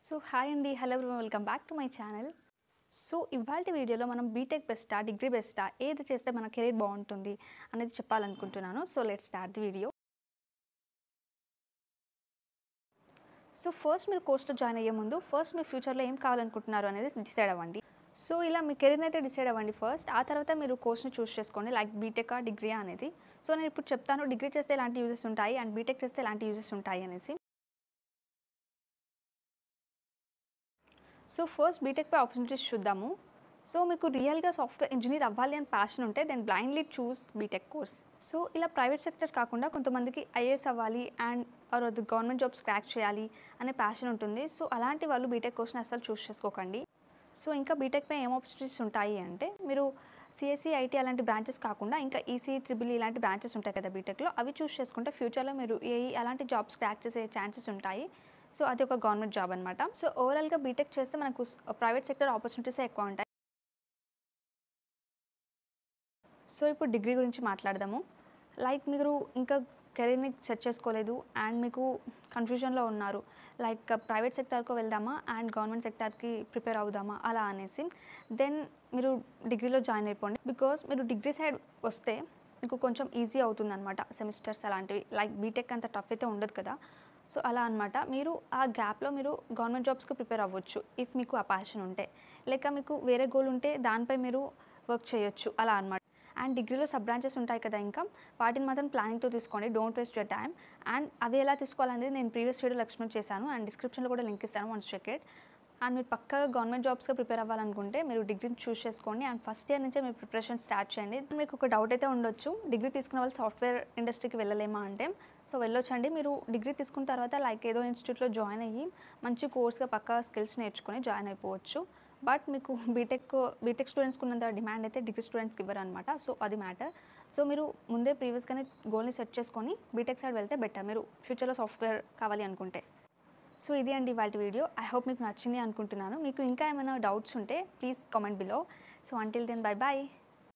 so hi అండి hello welcome back to my channel so ఇవాళ వీడియోలో మనం బీటెక్ బెస్టా డిగ్రీ బెస్టా ఏది చేస్తే మన కెరీర్ బాగుంటుంది అనేది చెప్పాలనుకుంటున్నాను so let start the video so first మీరు కోర్స్లో జాయిన్ అయ్యే ముందు ఫస్ట్ మీ ఫ్యూచర్లో ఏం కావాలనుకుంటున్నారు అనేది డిసైడ్ అవ్వండి సో ఇలా మీ కెరీర్ని అయితే డిసైడ్ అవ్వండి ఫస్ట్ ఆ తర్వాత మీరు కోర్స్ని చూస్ చేసుకోండి లైక్ బీటెకా డిగ్రీయా అనేది సో నేను ఇప్పుడు చెప్తాను డిగ్రీ చేస్తే ఎలాంటి యూజెస్ ఉంటాయి అండ్ బీటెక్ చేస్తే ఎలాంటి యూజెస్ ఉంటాయి అనేసి సో ఫస్ట్ బీటెక్పై ఆపర్చునిటీస్ చూద్దాము సో మీకు రియల్గా సాఫ్ట్వేర్ ఇంజనీర్ అవ్వాలి అని ప్యాషన్ ఉంటే then blindly choose BTech course so ఇలా ప్రైవేట్ సెక్టర్ కాకుండా కొంతమందికి ఐఏఎస్ అవ్వాలి అండ్ ఆర్ అది గవర్నమెంట్ జాబ్స్ క్రాక్ చేయాలి అనే ప్యాషన్ ఉంటుంది సో అలాంటి వాళ్ళు బీటెక్ కోర్స్ని అసలు చూస్ చేసుకోకండి సో ఇంకా బీటెక్పై ఏం ఆపర్చునిటీస్ ఉంటాయి అంటే మీరు సిఎస్సి ఐటీ అలాంటి బ్రాంచెస్ కాకుండా ఇంకా ఈసీ త్రిబుల్ ఇలాంటి బ్రాంచెస్ ఉంటాయి కదా బీటెక్లో అవి చూస్ చేసుకుంటే ఫ్యూచర్లో మీరు ఏ అలాంటి జాబ్స్ క్రాక్ చేసే ఛాన్సెస్ ఉంటాయి సో అది ఒక గవర్నమెంట్ జాబ్ అనమాట సో ఓవరాల్గా బీటెక్ చేస్తే మనకు ప్రైవేట్ సెక్టర్ ఆపర్చునిటీస్ ఎక్కువ ఉంటాయి సో ఇప్పుడు డిగ్రీ గురించి మాట్లాడదాము లైక్ మీరు ఇంకా కెరీర్ని సెట్ చేసుకోలేదు అండ్ మీకు కన్ఫ్యూజన్లో ఉన్నారు లైక్ ప్రైవేట్ సెక్టార్కు వెళ్దామా అండ్ గవర్నమెంట్ సెక్టార్కి ప్రిపేర్ అవుదామా అలా అనేసి దెన్ మీరు డిగ్రీలో జాయిన్ అయిపోండి బికాస్ మీరు డిగ్రీ సైడ్ వస్తే మీకు కొంచెం ఈజీ అవుతుంది అనమాట సెమిస్టర్స్ అలాంటివి లైక్ బీటెక్ అంత టఫ్ అయితే ఉండదు కదా సో అలా అనమాట మీరు ఆ గ్యాప్లో మీరు గవర్నమెంట్ జాబ్స్కి ప్రిపేర్ అవ్వచ్చు ఇఫ్ మీకు ఆ ప్యాషన్ ఉంటే లేక మీకు వేరే గోల్ ఉంటే దానిపై మీరు వర్క్ చేయొచ్చు అలా అనమాట అండ్ డిగ్రీలో సబ్ బ్రాంచెస్ ఉంటాయి కదా ఇంకా వాటిని మాత్రం ప్లానింగ్తో తీసుకోండి don't waste your time and అవి ఎలా తీసుకోవాలనేది నేను ప్రీవియస్ వీడియోలో ఎక్స్ప్లెయిన్ చేశాను అండ్ డిస్క్రిప్షన్లో కూడా లింక్ ఇస్తాను వన్స్ చెక్ ఇట్ అండ్ మీరు పక్కగా గవర్నమెంట్ జాబ్స్గా ప్రిపేర్ అవ్వాలనుకుంటే మీరు డిగ్రీని చూస్ చేసుకోండి అండ్ ఫస్ట్ ఇయర్ నుంచే మీరు ప్రిపరేషన్ స్టార్ట్ చేయండి మీకు ఒక డౌట్ అయితే ఉండొచ్చు డిగ్రీ తీసుకున్న వాళ్ళు సాఫ్ట్వేర్ ఇండస్ట్రీకి వెళ్ళలేమా అంటే సో వెళ్ళొచ్చండి మీరు డిగ్రీ తీసుకున్న తర్వాత లైక్ ఏదో ఇన్స్టిట్యూట్లో జాయిన్ అయ్యి మంచి కోర్స్గా పక్కా స్కిల్స్ నేర్చుకొని జాయిన్ అయిపోవచ్చు బట్ మీకు బీటెక్ బీటెక్ స్టూడెంట్స్కి ఉన్నంత డిమాండ్ అయితే డిగ్రీ స్టూడెంట్స్కి ఇవ్వరు అనమాట సో అది మ్యాటర్ సో మీరు ముందే ప్రీవియస్గానే గోల్ని సెట్ చేసుకొని బీటెక్ సైడ్ వెళ్తే బెటర్ మీరు ఫ్యూచర్లో సాఫ్ట్వేర్ కావాలి అనుకుంటే సో ఇది అండి వాటి వీడియో ఐ హోప్ మీకు నచ్చింది అనుకుంటున్నాను మీకు ఇంకా ఏమైనా డౌట్స్ ఉంటే please comment below so until then bye bye